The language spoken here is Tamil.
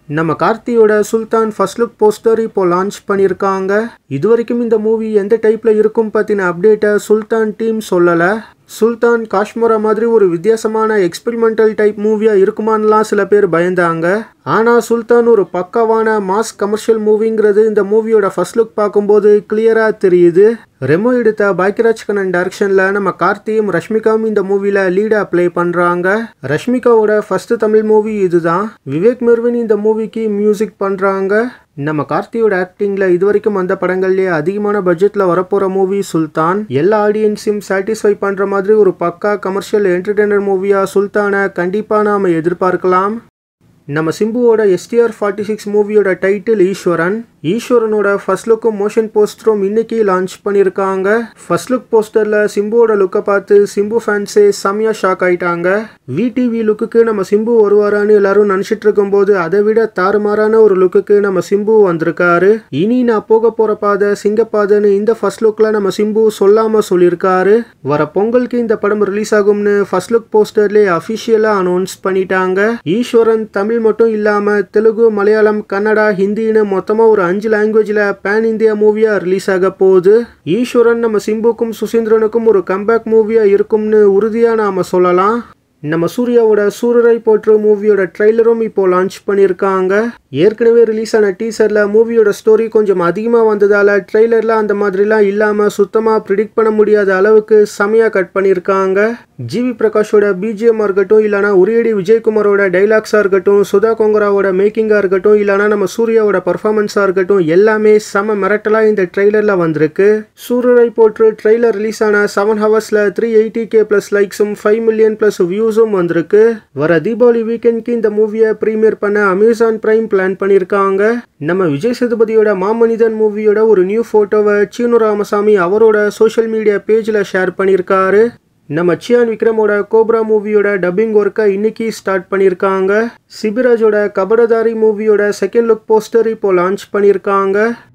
நம்ம கார்த்தியோட சுல்தான் ஃபர்ஸ்ட் லுக் போஸ்டர் இப்போ லான்ச் பண்ணியிருக்காங்க இது வரைக்கும் இந்த மூவி எந்த டைப்ல இருக்கும் பத்தின அப்டேட்டை சுல்தான் டீம் சொல்லல சுல்தான் காஷ்மீரா மாதிரி ஒரு வித்தியாசமான எக்ஸ்பெரிமெண்டல் டைப் மூவியா இருக்குமான்லாம் சில பேர் பயந்தாங்க ஆனா சுல்தான் ஒரு பக்காவான மாஸ் கமர்ஷியல் மூவிங்கிறது இந்த மூவியோட ஃபர்ஸ்ட் லுக் பார்க்கும்போது கிளியரா தெரியுது ரெமோ எடுத்த பாக்கியராஜ் கண்ணன் டைரக்ஷன்ல நம்ம கார்த்தியும் ரஷ்மிகாவும் இந்த மூவில லீடா ப்ளே பண்றாங்க ரஷ்மிகாவோட ஃபர்ஸ்ட் தமிழ் மூவி இதுதான் விவேக் மெர்வின் இந்த மூவிக்கு மியூசிக் பண்றாங்க நம்ம கார்த்தியோட ஆக்டிங்ல இது வரைக்கும் வந்த படங்கள்லயே அதிகமான பட்ஜெட்ல வரப்போற மூவி சுல்தான் எல்லா ஆடியன்ஸையும் சாட்டிஸ்ஃபை பண்ற மாதிரி ஒரு பக்கா கமர்ஷியல் என்டர்டெய்னர் மூவியா சுல்தானை கண்டிப்பா நாம எதிர்பார்க்கலாம் நம்ம சிம்புவோட எஸ்டிஆர் ஃபார்ட்டி சிக்ஸ் மூவியோட டைட்டில் ஈஸ்வரன் ஈஸ்வரனோட ஃபர்ஸ்ட் லுக்கும் மோஷன் போஸ்டரும் இன்னைக்கு லான்ச் பண்ணியிருக்காங்க ஃபர்ஸ்ட் லுக் போஸ்டரில் சிம்புவோட லுக்கை பார்த்து சிம்பு ஃபேன்ஸே செம்மையா ஷாக் ஆயிட்டாங்க விடிவி லுக்குக்கு நம்ம சிம்பு வருவாரான்னு எல்லாரும் நினச்சிட்டு இருக்கும்போது அதை விட தாறுமாறான ஒரு லுக்குக்கு நம்ம சிம்பு வந்திருக்காரு இனி நான் போக போற பாதை சிங்கப்பாதைன்னு இந்த ஃபர்ஸ்ட் லுக்ல நம்ம சிம்பு சொல்லாம சொல்லியிருக்காரு வர பொங்கலுக்கு இந்த படம் ரிலீஸ் ஆகும்னு ஃபர்ஸ்ட் லுக் போஸ்டர்லேயே அஃபிஷியலா அனௌன்ஸ் பண்ணிட்டாங்க ஈஸ்வரன் தமிழ் மட்டும் இல்லாம தெலுங்கு மலையாளம் கன்னடா ஹிந்தின்னு மொத்தமா ஒரு அஞ்சு லாங்குவேஜ்ல பேன் இந்தியா மூவியா ரிலீஸ் ஆக போகுது ஈஸ்வரன் நம்ம சிம்புக்கும் சுசீந்திரனுக்கும் ஒரு கம்பேக் மூவியா இருக்கும்னு உறுதியா நாம சொல்லலாம் நம்ம சூர்யாவோட சூரரை போற்று மூவியோட ட்ரெய்லரும் இப்போ லான்ச் பண்ணியிருக்காங்க ஏற்கனவே ரிலீஸ் ஆன டீசர்ல மூவியோட ஸ்டோரி கொஞ்சம் அதிகமாக வந்ததால ட்ரெய்லர்ல அந்த மாதிரிலாம் இல்லாமல் சுத்தமாக ப்ரிடிக்ட் பண்ண முடியாத அளவுக்கு செமையாக கட் பண்ணியிருக்காங்க ஜிவி பிரகாஷோட பிஜிஎம் இருக்கட்டும் இல்லைனா உரியடி விஜயகுமாரோட டைலாக்ஸாக இருக்கட்டும் சுதா கொங்கராவோட மேக்கிங்காக இருக்கட்டும் இல்லைனா நம்ம சூர்யாவோட பர்ஃபார்மன்ஸாக இருக்கட்டும் எல்லாமே செம மிரட்டலாக இந்த ட்ரெய்லரில் வந்திருக்கு சூரரை போற்று ட்ரெய்லர் ரிலீஸ் ஆன செவன் ஹவர்ஸில் த்ரீ எயிட்டி கே ப்ளஸ் லைக்ஸும் ஃபைவ் மில்லியன் ப்ளஸ் வியூஸும் வந்திருக்கு வர தீபாவளி வீக்கெண்ட்க்கு இந்த மூவியை ப்ரீமியர் பண்ண அமேசான் பிரைம் பிளான் பண்ணியிருக்காங்க நம்ம விஜய் சேதுபதியோட மாமனிதன் மூவியோட ஒரு நியூ ஃபோட்டோவை சீனு ராமசாமி அவரோட சோஷியல் மீடியா பேஜில் ஷேர் பண்ணியிருக்காரு நம்ம சியான் விக்ரமோட கோப்ரா மூவியோட டப்பிங் ஒர்க்கை இன்னைக்கு ஸ்டார்ட் பண்ணியிருக்காங்க சிபிராஜோட கபடதாரி மூவியோட செகண்ட் லுக் போஸ்டர் இப்போ லான்ச் பண்ணியிருக்காங்க